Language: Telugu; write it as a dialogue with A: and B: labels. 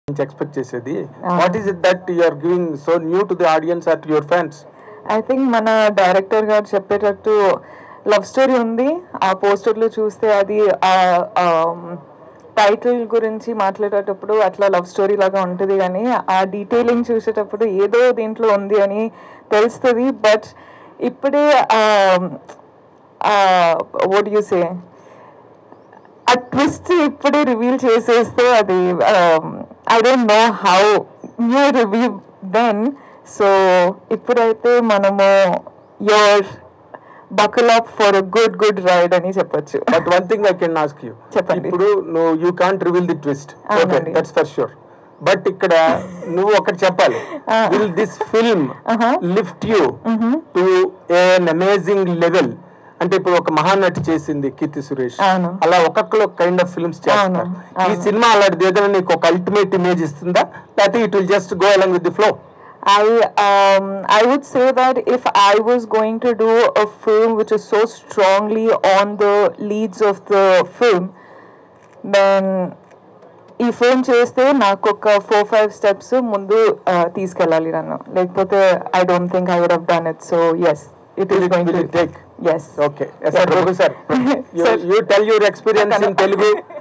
A: నుంచి ఎక్స్పెక్ట్ చేసేది what is it that you are giving so new to the audience or to your fans
B: I think మన డైరెక్టర్ గారు చెప్పేటట్టు లవ్ స్టోరీ ఉంది ఆ పోస్టర్లో చూస్తే అది ఆ టైటిల్ గురించి మాట్లాడేటప్పుడు అట్లా లవ్ స్టోరీ లాగా ఉంటుంది కానీ ఆ డీటెయిలింగ్ చూసేటప్పుడు ఏదో దీంట్లో ఉంది అని తెలుస్తుంది బట్ ఇప్పుడే వాట్ యూ సే ఆ ట్విస్ట్ ఇప్పుడే రివీల్ చేసేస్తే అది I don't know how you reveal then so ఇప్పుడైతే మనము your buckle up for good good ride అని చెప్పొచ్చు
A: but one thing I can ask you
B: చెప్పండి.
A: ఇప్పుడు నువ్వు you can't reveal the twist okay
B: అవునండి.
A: దట్స్ ఫర్ షూర్ బట్ ఇక్కడ నువ్వు ఒకటి చెప్పాలి will this film lift you to an amazing level అంటే ఇప్పుడు ఒక మహానటి చేసింది కీర్తి సురేష్
B: అవును.
A: అలా ఒక్కొక్కరు కైండ్ ఆఫ్ ఫిల్మ్స్ చేస్తారు
B: అవును,
A: ఈ సినిమా అలాంటిది ఏదైనా నీకు ఒక అల్టిమేట్ ఇమేజ్ ఇస్తుందా లేకపోతే it will just go along with the flow
B: I um, I would say that if I was going to do a film which is so strongly on the leads of the film, then ఈ ఫిల్మ్ చేస్తే నాకు ఒక ఫోర్ ఫైవ్ స్టెప్స్ ముందు uh, తీసుకెళ్ళాలి నన్ను లేకపోతే I don't think I would have done it so yes it is going
A: Will
B: to
A: it take?
B: Yes
A: okay sir Raghu sir
B: Sir.
A: You tell your experience in Telugu